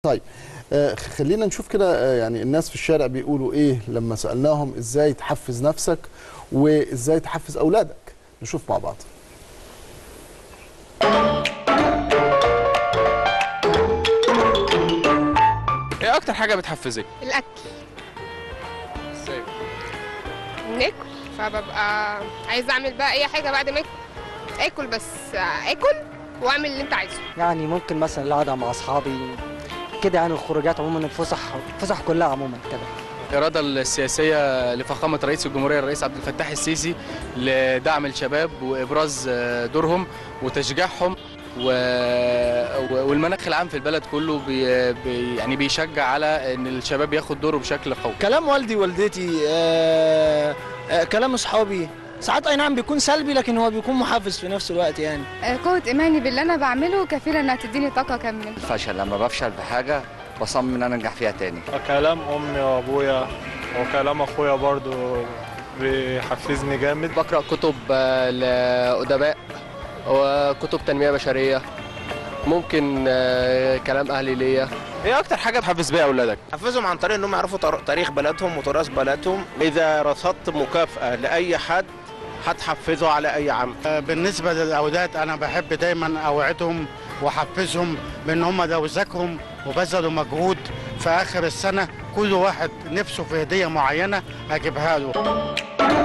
طيب آه، خلينا نشوف كده آه، يعني الناس في الشارع بيقولوا ايه لما سألناهم ازاي تحفز نفسك وازاي تحفز اولادك نشوف مع بعض ايه اكتر حاجه بتحفزك الاكل ازاي ناكل فببقى عايزه اعمل بقى اي حاجه بعد ما اكل اكل بس اكل واعمل اللي انت عايزه يعني ممكن مثلا القعده مع اصحابي كده يعني الخروجات عموما الفسح الفسح كلها عموما كده الاراده السياسيه لفخامه رئيس الجمهوريه الرئيس عبد الفتاح السيسي لدعم الشباب وابراز آه، دورهم وتشجيعهم و... و- والمناخ العام في البلد كله بي... بي... يعني بيشجع على ان الشباب ياخد دوره بشكل قوي كلام والدي والدتي آه آه كلام اصحابي ساعات اي نعم بيكون سلبي لكن هو بيكون محفز في نفس الوقت يعني قوة إيماني باللي أنا بعمله كفيلة إنها تديني طاقة أكمل الفشل لما بفشل بحاجة بصمم ان انا انجح فيها تاني كلام امي وابويا وكلام اخويا برضو بيحفزني جامد بقرا كتب آه، لادباء وكتب تنميه بشريه ممكن آه، كلام اهلي ليا ايه اكتر حاجه تحفز بيها اولادك حفزهم عن طريق انهم يعرفوا تار- تاريخ بلدهم وتراث بلدهم اذا رصدت مكافاه لاي حد هتحفزه على اي عمل بالنسبة للأولاد أنا بحب دايما أوعدهم وأحفزهم بأن هم لو ذاكروا وبذلوا مجهود في آخر السنة كل واحد نفسه في هدية معينة أجيبها له